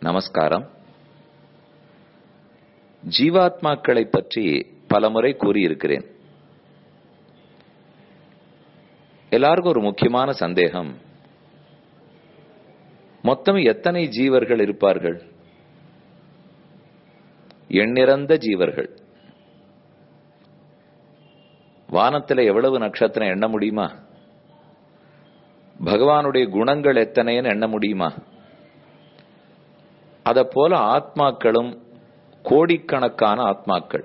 நமஸ்காரம் ஜீவாத்மாக்களை பற்றி பலமுறை கூறியிருக்கிறேன் எல்லாருக்கும் ஒரு முக்கியமான சந்தேகம் மொத்தம் எத்தனை ஜீவர்கள் இருப்பார்கள் எண்ணிறந்த ஜீவர்கள் வானத்துல எவ்வளவு நட்சத்திரம் எண்ண முடியுமா பகவானுடைய குணங்கள் எத்தனைன்னு எண்ண முடியுமா அத போல ஆத்மாக்களும் கோடிக்கணக்கான ஆத்மாக்கள்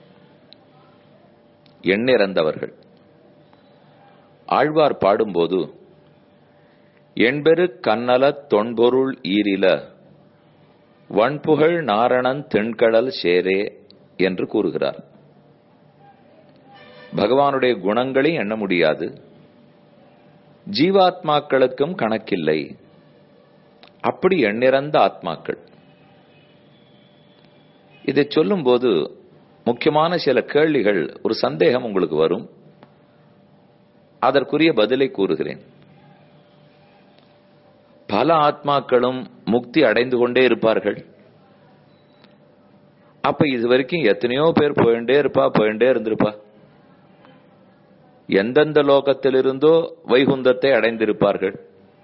எண்ணிறந்தவர்கள் ஆழ்வார் பாடும்போது எண்பெரு கண்ணல தொன்பொருள் ஈரில வன்புகழ் நாரணன் தென்கடல் சேரே என்று கூறுகிறார் பகவானுடைய குணங்களையும் எண்ண முடியாது ஜீவாத்மாக்களுக்கும் கணக்கில்லை அப்படி எண்ணிறந்த ஆத்மாக்கள் இதை சொல்லும் போது முக்கியமான சில கேள்விகள் ஒரு சந்தேகம் உங்களுக்கு வரும் அதற்குரிய பதிலை கூறுகிறேன் பல ஆத்மாக்களும் முக்தி அடைந்து கொண்டே இருப்பார்கள் அப்ப இது வரைக்கும் எத்தனையோ பேர் போயிட்டே இருப்பா போயிட்டே இருந்திருப்பா எந்தெந்த லோகத்திலிருந்தோ வைகுந்தத்தை அடைந்திருப்பார்கள்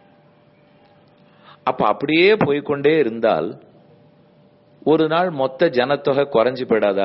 அப்ப அப்படியே போய்கொண்டே இருந்தால் ஒரு நாள் மொத்த ஜனத்தொகை குறைஞ்சு போயிடாதா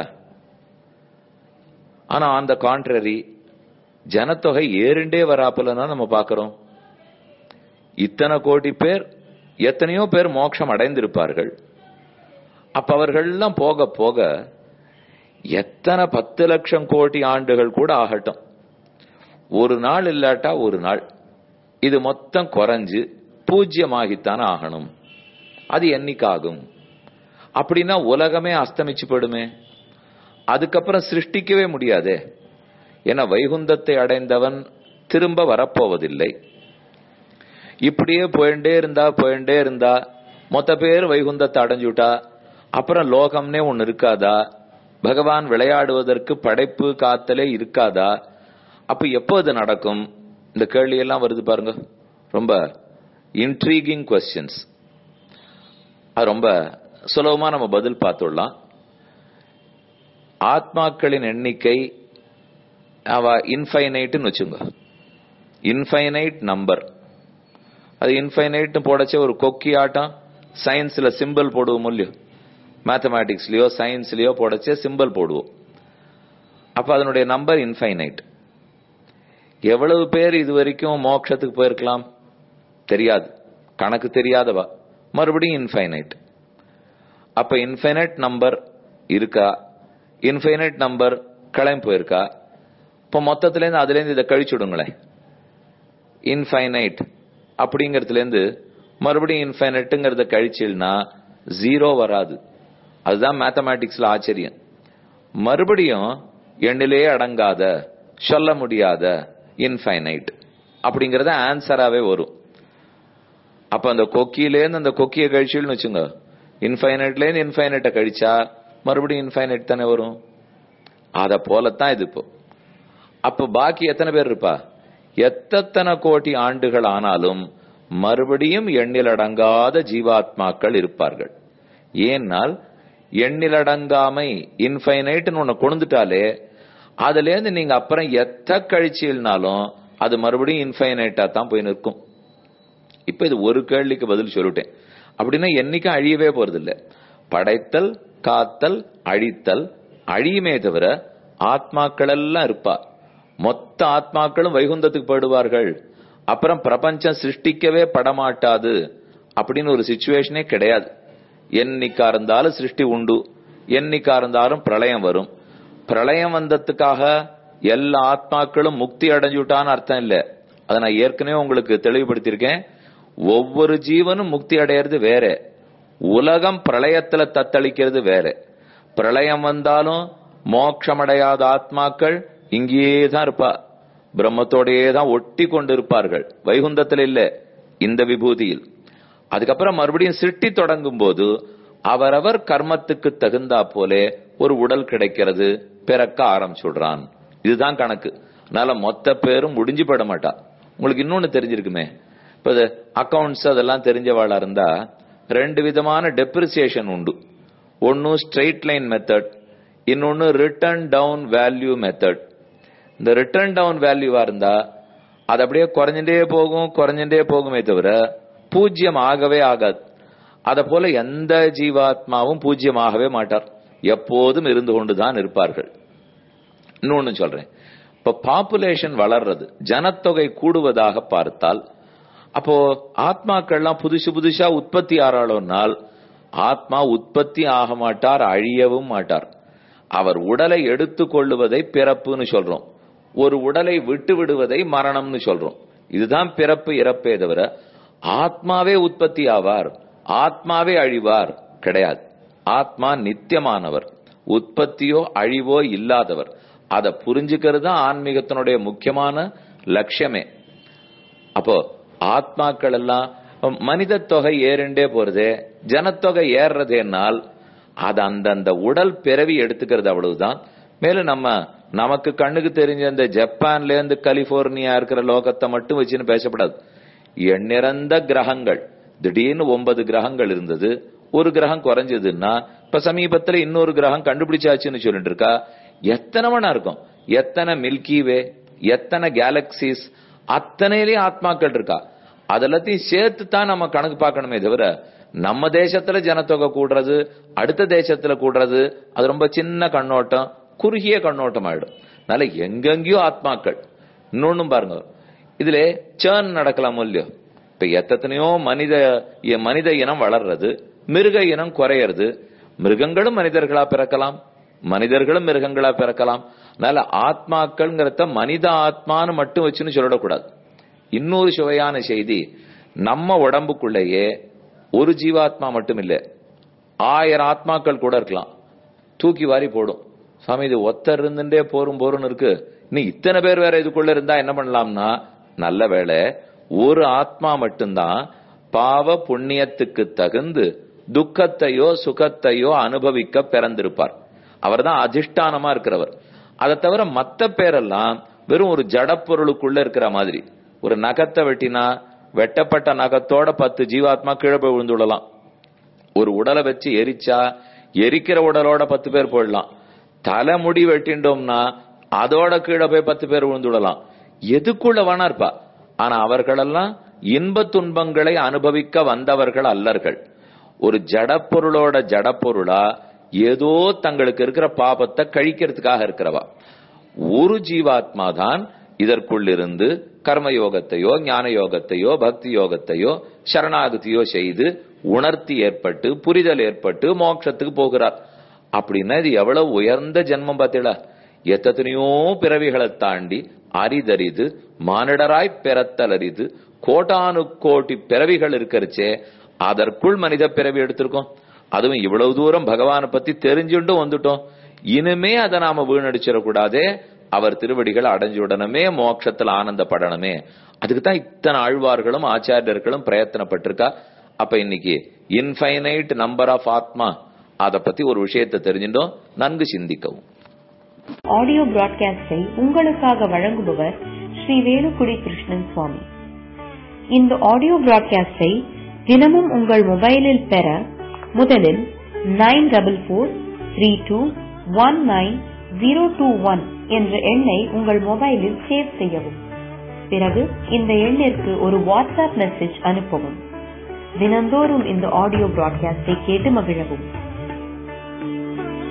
ஆனா அந்த கான்ட்ரரி ஜனத்தொகை ஏறிண்டே வராப்புல தான் நம்ம பாக்குறோம் இத்தனை கோடி பேர் எத்தனையோ பேர் மோட்சம் அடைந்திருப்பார்கள் அப்ப அவர்கள்லாம் போக போக எத்தனை பத்து லட்சம் கோடி ஆண்டுகள் கூட ஆகட்டும் ஒரு நாள் இல்லாட்டா ஒரு நாள் இது மொத்தம் குறைஞ்சு பூஜ்யமாகித்தான் ஆகணும் அது என்னைக்காகும் அப்படின்னா உலகமே அஸ்தமிச்சு போடுமே அதுக்கப்புறம் சிருஷ்டிக்கவே முடியாதே ஏன்னா வைகுந்தத்தை அடைந்தவன் திரும்ப வரப்போவதில்லை இப்படியே போயிட்டே இருந்தா போயிட்டே இருந்தா மொத்த பேர் வைகுந்தத்தை அடைஞ்சுட்டா அப்புறம் லோகம்னே ஒன்னு இருக்காதா பகவான் விளையாடுவதற்கு படைப்பு காத்தலே இருக்காதா அப்ப எப்போ அது நடக்கும் இந்த கேள்வி எல்லாம் வருது பாருங்க ரொம்ப இன்ட்ரீகிங் கொஸ்டின்ஸ் அது ரொம்ப சுலபமா நம்ம பதில் பார்த்துடலாம் ஆத்மாக்களின் எண்ணிக்கை அவ இன்ஃபைனைட்னு வச்சுங்க இன்ஃபைனைட் நம்பர் அது இன்ஃபைனைட் போடச்சே ஒரு கொக்கி ஆட்டம் சயின்ஸ்ல சிம்பிள் போடுவோம் இல்லையோ மேத்தமேட்டிக்ஸ்லயோ சயின்ஸ்லயோ போடச்சே சிம்பிள் போடுவோம் அப்ப அதனுடைய நம்பர் இன்ஃபைனைட் எவ்வளவு பேர் இது வரைக்கும் மோட்சத்துக்கு போயிருக்கலாம் தெரியாது கணக்கு தெரியாதவா மறுபடியும் இன்ஃபைனைட் அப்ப இன்ஃபைனைட் நம்பர் இருக்கா இன்ஃபைனைட் நம்பர் கிளம்பி போயிருக்கா இப்போ மொத்தத்திலேருந்து அதுலேருந்து இதை கழிச்சுடுங்களேன் இன்ஃபைனைட் அப்படிங்கறதுலேருந்து மறுபடியும் இன்ஃபைனைட்டுங்கிறத கழிச்சில்னா ஜீரோ வராது அதுதான் மேத்தமேட்டிக்ஸ்ல ஆச்சரியம் மறுபடியும் எண்ணிலே அடங்காத சொல்ல முடியாத இன்ஃபைனைட் அப்படிங்கறத ஆன்சராவே வரும் அப்ப அந்த கொக்கியிலேருந்து அந்த கொக்கியை கழிச்சுன்னு வச்சுங்க இன்ஃபைனைட்லேருந்து இன்ஃபைனைட்டை கழிச்சா மறுபடியும் இன்ஃபைனைட் தானே வரும் அத போலத்தான் இது இப்போ அப்ப பாக்கி எத்தனை பேர் இருப்பா எத்தனை கோடி ஆண்டுகள் ஆனாலும் மறுபடியும் எண்ணிலடங்காத ஜீவாத்மாக்கள் இருப்பார்கள் ஏன்னால் எண்ணிலடங்காமை இன்ஃபைனைட்னு ஒண்ணு கொண்டுட்டாலே அதுல இருந்து நீங்க அப்புறம் எத்த கழிச்சீல்னாலும் அது மறுபடியும் இன்ஃபைனைட்டா தான் போய் நிற்கும் இப்ப இது ஒரு கேள்விக்கு பதில் சொல்லிட்டேன் அப்படின்னா என்னைக்கும் அழியவே போறது இல்ல படைத்தல் காத்தல் அழித்தல் அழியுமே தவிர ஆத்மாக்கள் எல்லாம் இருப்பா மொத்த ஆத்மாக்களும் வைகுந்தத்துக்கு போயிடுவார்கள் அப்புறம் பிரபஞ்சம் சிருஷ்டிக்கவே படமாட்டாது அப்படின்னு ஒரு சுச்சுவேஷனே கிடையாது என்னைக்கா இருந்தாலும் சிருஷ்டி உண்டு என்னைக்கா இருந்தாலும் பிரளயம் வரும் பிரளயம் வந்ததுக்காக எல்லா ஆத்மாக்களும் முக்தி அடைஞ்சுட்டான்னு அர்த்தம் இல்ல அதை நான் ஏற்கனவே உங்களுக்கு தெளிவுபடுத்தியிருக்கேன் ஒவ்வொரு ஜீவனும் முக்தி அடையிறது வேற உலகம் பிரளயத்துல தத்தளிக்கிறது வேற பிரளயம் வந்தாலும் மோட்சமடையாத ஆத்மாக்கள் இங்கேயே தான் இருப்பா பிரம்மத்தோடையே தான் ஒட்டி கொண்டு இருப்பார்கள் வைகுந்தத்தில் இல்ல இந்த விபூதியில் அதுக்கப்புறம் மறுபடியும் சிருஷ்டி தொடங்கும் போது அவரவர் கர்மத்துக்கு தகுந்தா போலே ஒரு உடல் கிடைக்கிறது பிறக்க ஆரம்பிச்சுடுறான் இதுதான் கணக்கு அதனால மொத்த பேரும் முடிஞ்சு பட மாட்டா உங்களுக்கு இன்னொன்னு தெரிஞ்சிருக்குமே இப்ப அக்கவுண்ட்ஸ் அதெல்லாம் தெரிஞ்சவாளா இருந்தா ரெண்டு விதமான டெப்ரிசியேஷன் உண்டு ஒன்னு ஸ்ட்ரெயிட் லைன் மெத்தட் இன்னொன்னு ரிட்டர்ன் டவுன் வேல்யூ மெத்தட் இந்த ரிட்டர்ன் டவுன் வேல்யூவா இருந்தா அது அப்படியே குறைஞ்சுட்டே போகும் குறைஞ்சுட்டே போகுமே தவிர பூஜ்யம் ஆகவே ஆகாது அத போல எந்த ஜீவாத்மாவும் பூஜ்யம் ஆகவே மாட்டார் எப்போதும் இருந்து கொண்டுதான் இருப்பார்கள் இன்னொன்னு சொல்றேன் இப்ப பாப்புலேஷன் வளர்றது ஜனத்தொகை கூடுவதாக பார்த்தால் அப்போ ஆத்மாக்கள்லாம் புதுசு புதுசா உற்பத்தி ஆறாளோனால் ஆத்மா உற்பத்தி ஆக மாட்டார் அழியவும் மாட்டார் அவர் உடலை எடுத்துக் கொள்ளுவதை பிறப்புன்னு சொல்றோம் ஒரு உடலை விட்டு விடுவதை மரணம்னு சொல்றோம் இதுதான் பிறப்பு இறப்பே தவிர ஆத்மாவே உற்பத்தி ஆவார் ஆத்மாவே அழிவார் கிடையாது ஆத்மா நித்தியமானவர் உற்பத்தியோ அழிவோ இல்லாதவர் அதை புரிஞ்சுக்கிறது தான் ஆன்மீகத்தினுடைய முக்கியமான லட்சியமே அப்போ ஆத்மாக்கள் எல்லாம் மனித தொகை ஏறிண்டே போறதே ஜனத்தொகை ஏறுறதேனால் அது அந்தந்த உடல் பிறவி எடுத்துக்கிறது அவ்வளவுதான் மேலும் நம்ம நமக்கு கண்ணுக்கு தெரிஞ்ச இந்த ஜப்பான்ல இருந்து கலிபோர்னியா இருக்கிற லோகத்தை மட்டும் வச்சுன்னு பேசப்படாது எண்ணிறந்த கிரகங்கள் திடீர்னு ஒன்பது கிரகங்கள் இருந்தது ஒரு கிரகம் குறைஞ்சதுன்னா இப்ப சமீபத்துல இன்னொரு கிரகம் கண்டுபிடிச்சாச்சுன்னு சொல்லிட்டு இருக்கா எத்தனை மணி இருக்கும் எத்தனை மில்கி வே எத்தனை கேலக்சிஸ் அத்தனையிலயும் ஆத்மாக்கள் இருக்கா அதெல்லாத்தையும் சேர்த்து தான் நம்ம கணக்கு பார்க்கணுமே தவிர நம்ம தேசத்துல ஜனத்தொகை கூடுறது அடுத்த தேசத்துல கூடுறது அது ரொம்ப சின்ன கண்ணோட்டம் குறுகிய கண்ணோட்டம் ஆயிடும் அதனால எங்கெங்கயோ ஆத்மாக்கள் இன்னொன்னும் பாருங்க இதுல சேர்ன் நடக்கலாம் இல்லையோ இப்ப எத்தனையோ மனித மனித இனம் வளர்றது மிருக இனம் குறையறது மிருகங்களும் மனிதர்களா பிறக்கலாம் மனிதர்களும் மிருகங்களா பிறக்கலாம் அதனால ஆத்மாக்கள்ங்கிறத மனித ஆத்மான்னு மட்டும் வச்சுன்னு சொல்லிடக்கூடாது இன்னொரு சுவையான செய்தி நம்ம உடம்புக்குள்ளேயே ஒரு ஜீவாத்மா மட்டும் இல்ல ஆயிரம் ஆத்மாக்கள் கூட இருக்கலாம் தூக்கி வாரி போடும் சாமி இது ஒத்தர் இருந்துட்டே போரும் போரும் இருக்கு இன்னும் இத்தனை பேர் வேற இதுக்குள்ள இருந்தா என்ன பண்ணலாம்னா நல்ல வேலை ஒரு ஆத்மா மட்டும்தான் பாவ புண்ணியத்துக்கு தகுந்து துக்கத்தையோ சுகத்தையோ அனுபவிக்க பிறந்திருப்பார் அவர் தான் அதிஷ்டானமா இருக்கிறவர் அதை தவிர மத்த பேரெல்லாம் வெறும் ஒரு ஜடப்பொருளுக்குள்ள இருக்கிற மாதிரி ஒரு நகத்தை வெட்டினா வெட்டப்பட்ட நகத்தோட பத்து ஜீவாத்மா கீழே போய் விழுந்து விடலாம் ஒரு உடலை வச்சு எரிச்சா எரிக்கிற உடலோட பத்து பேர் போயிடலாம் தலைமுடி வெட்டிண்டோம்னா அதோட கீழே போய் பத்து பேர் விழுந்து விடலாம் எதுக்குள்ள வேணா இருப்பா ஆனா அவர்களெல்லாம் இன்ப துன்பங்களை அனுபவிக்க வந்தவர்கள் அல்லர்கள் ஒரு ஜடப்பொருளோட ஜடப்பொருளா ஏதோ தங்களுக்கு இருக்கிற பாபத்தை கழிக்கிறதுக்காக இருக்கிறவா ஒரு ஜீவாத்மா தான் இதற்குள் இருந்து கர்ம யோகத்தையோ ஞான யோகத்தையோ பக்தி யோகத்தையோ சரணாகதியோ செய்து உணர்த்தி ஏற்பட்டு புரிதல் ஏற்பட்டு மோட்சத்துக்கு போகிறார் அப்படின்னா இது எவ்வளவு உயர்ந்த ஜென்மம் பார்த்தீங்களா எத்தனையோ பிறவிகளை தாண்டி அரிதறிது மானிடராய் பிறத்தல் அரிது கோட்டானு கோட்டி பிறவிகள் இருக்கிறச்சே அதற்குள் மனித பிறவி எடுத்திருக்கோம் அதுவும் இவ்வளவு தூரம் பகவானை பத்தி தெரிஞ்சுட்டும் வந்துட்டோம் இனிமே அதை நாம வீணடிச்சிடக்கூடாதே அவர் திருவடிகள் அடைஞ்சுடணுமே மோட்சத்தில் ஆனந்தப்படணுமே அதுக்கு தான் இத்தனை ஆழ்வார்களும் ஆச்சாரியர்களும் பிரயத்தனப்பட்டிருக்கா அப்ப இன்னைக்கு இன்ஃபைனைட் நம்பர் ஆஃப் ஆத்மா அத பத்தி ஒரு விஷயத்தை தெரிஞ்சுட்டோம் நன்கு சிந்திக்கவும் ஆடியோ பிராட்காஸ்டை உங்களுக்காக வழங்குபவர் ஸ்ரீ வேலுக்குடி கிருஷ்ணன் சுவாமி இந்த ஆடியோ பிராட்காஸ்டை தினமும் உங்கள் மொபைலில் பெற முதலில் nine double four three two one nine zero two one என்ற எண்ணை உங்கள் மொபைலில் சேவ் செய்யவும் பிறகு இந்த எண்ணிற்கு ஒரு வாட்ஸ்அப் மெசேஜ் அனுப்பவும் தினந்தோறும் இந்த ஆடியோ பிராட்காஸ்டை கேட்டு மகிழவும்